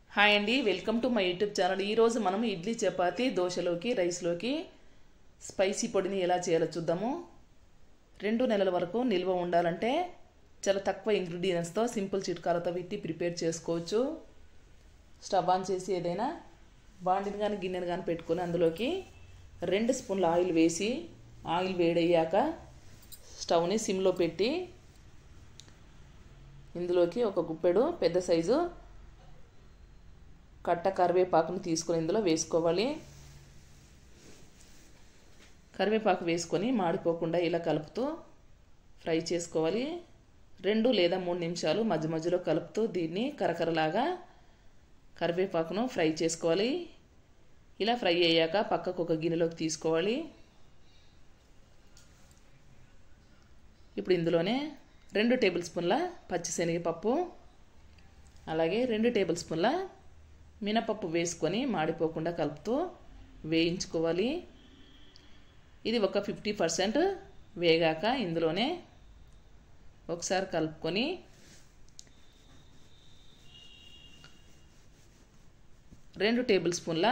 hi అండి welcome to my YouTube channel ఈరోజు మనం ఇడ్లీ చపాతి దోశలోకి రైస్లోకి స్పైసీ పొడిని ఎలా చేయాలో చూద్దాము రెండు నెలల వరకు నిల్వ ఉండాలంటే చాలా తక్కువ ఇంగ్రీడియంట్స్తో సింపుల్ చిట్కాలతో పెట్టి ప్రిపేర్ చేసుకోవచ్చు స్టవ్ ఆన్ చేసి ఏదైనా బాండిని కానీ గిన్నెను కానీ పెట్టుకొని అందులోకి రెండు స్పూన్ల ఆయిల్ వేసి ఆయిల్ వేడయ్యాక స్టవ్ని సిమ్లో పెట్టి ఇందులోకి ఒక గుప్పెడు పెద్ద సైజు కట్ట కరివేపాకును తీసుకొని ఇందులో వేసుకోవాలి కరివేపాకు వేసుకొని మాడిపోకుండా ఇలా కలుపుతూ ఫ్రై చేసుకోవాలి రెండు లేదా మూడు నిమిషాలు మధ్య మధ్యలో కలుపుతూ దీన్ని కరకరలాగా కరివేపాకును ఫ్రై చేసుకోవాలి ఇలా ఫ్రై అయ్యాక పక్కకు ఒక గిన్నెలోకి తీసుకోవాలి ఇప్పుడు ఇందులోనే రెండు టేబుల్ స్పూన్ల పచ్చిశనగపప్పు అలాగే రెండు టేబుల్ స్పూన్ల మినపప్పు వేసుకొని మాడిపోకుండా కలుపుతూ వేయించుకోవాలి ఇది ఒక ఫిఫ్టీ పర్సెంట్ వేగాక ఇందులోనే ఒకసారి కలుపుకొని రెండు టేబుల్ స్పూన్ల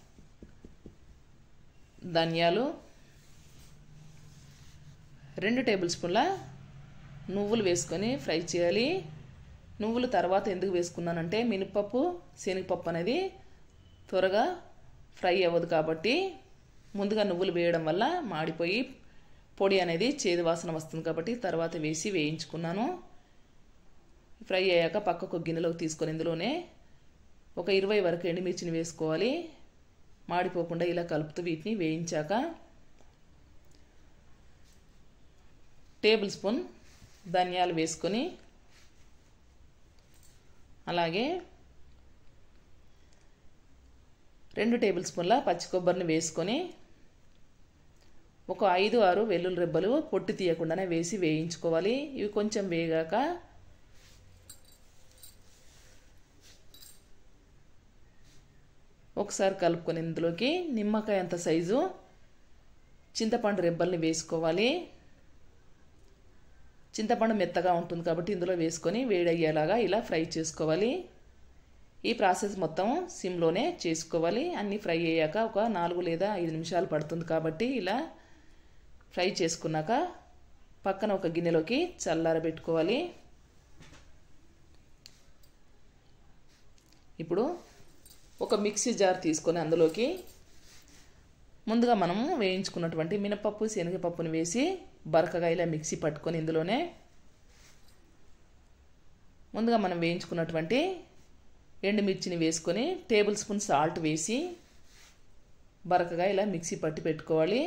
ధనియాలు రెండు టేబుల్ స్పూన్ల నువ్వులు వేసుకొని ఫ్రై చేయాలి నువ్వులు తర్వాత ఎందుకు వేసుకున్నానంటే మినపప్పు శనగపప్పు అనేది త్వరగా ఫ్రై అవ్వదు కాబట్టి ముందుగా నువ్వులు వేయడం వల్ల మాడిపోయి పొడి అనేది చేదు వాసన వస్తుంది కాబట్టి తర్వాత వేసి వేయించుకున్నాను ఫ్రై అయ్యాక పక్కకు గిన్నెలోకి తీసుకొని ఇందులోనే ఒక ఇరవై వరకు ఎండుమిర్చిని వేసుకోవాలి మాడిపోకుండా ఇలా కలుపుతూ వీటిని వేయించాక టేబుల్ స్పూన్ ధనియాలు వేసుకొని అలాగే రెండు టేబుల్ స్పూన్ల పచ్చి కొబ్బరిని వేసుకొని ఒక ఐదు ఆరు వెల్లుల్లి రెబ్బలు పొట్టు తీయకుండానే వేసి వేయించుకోవాలి ఇవి కొంచెం వేగాక ఒకసారి కలుపుకొని ఇందులోకి నిమ్మకాయ అంత సైజు చింతపండు రెబ్బల్ని వేసుకోవాలి చింతపండు మెత్తగా ఉంటుంది కాబట్టి ఇందులో వేసుకొని వేడయ్యేలాగా ఇలా ఫ్రై చేసుకోవాలి ఈ ప్రాసెస్ మొత్తం సిమ్లోనే చేసుకోవాలి అన్నీ ఫ్రై అయ్యాక ఒక నాలుగు లేదా ఐదు నిమిషాలు పడుతుంది కాబట్టి ఇలా ఫ్రై చేసుకున్నాక పక్కన ఒక గిన్నెలోకి చల్లారబెట్టుకోవాలి ఇప్పుడు ఒక మిక్సీ జార్ తీసుకొని అందులోకి ముందుగా మనము వేయించుకున్నటువంటి మినపప్పు శనగపప్పుని వేసి బరకగా ఇలా మిక్సీ పట్టుకొని ఇందులోనే ముందుగా మనం వేయించుకున్నటువంటి ఎండుమిర్చిని వేసుకొని టేబుల్ స్పూన్ సాల్ట్ వేసి బరకగా ఇలా మిక్సీ పట్టి పెట్టుకోవాలి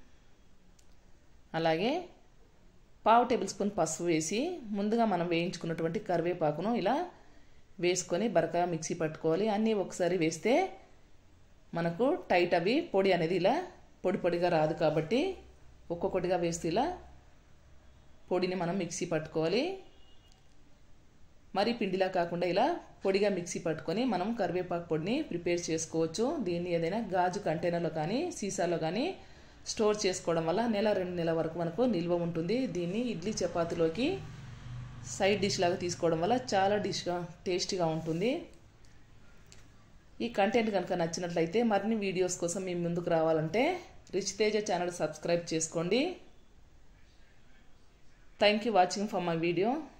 అలాగే పావు టేబుల్ స్పూన్ పసుపు వేసి ముందుగా మనం వేయించుకున్నటువంటి కరివేపాకును ఇలా వేసుకొని బరకగా మిక్సీ పట్టుకోవాలి అన్నీ ఒకసారి వేస్తే మనకు టైట్ అవి పొడి అనేది ఇలా పొడి పొడిగా రాదు కాబట్టి ఒక్కొక్కటిగా వేస్తే ఇలా పొడిని మనం మిక్సీ పట్టుకోవాలి మరి పిండిలా కాకుండా ఇలా పొడిగా మిక్సీ పట్టుకొని మనం కరివేపాకు పొడిని ప్రిపేర్ చేసుకోవచ్చు దీన్ని ఏదైనా గాజు కంటైనర్లో కానీ సీసాలో కానీ స్టోర్ చేసుకోవడం వల్ల నెల రెండు నెలల వరకు మనకు నిల్వ ఉంటుంది దీన్ని ఇడ్లీ చపాతీలోకి సైడ్ డిష్ లాగా తీసుకోవడం వల్ల చాలా డిష్గా టేస్టీగా ఉంటుంది ఈ కంటెంట్ కనుక నచ్చినట్లయితే మరిన్ని వీడియోస్ కోసం మీ ముందుకు రావాలంటే రిచ్ తేజ ఛానల్ సబ్స్క్రైబ్ చేసుకోండి thank you watching for my video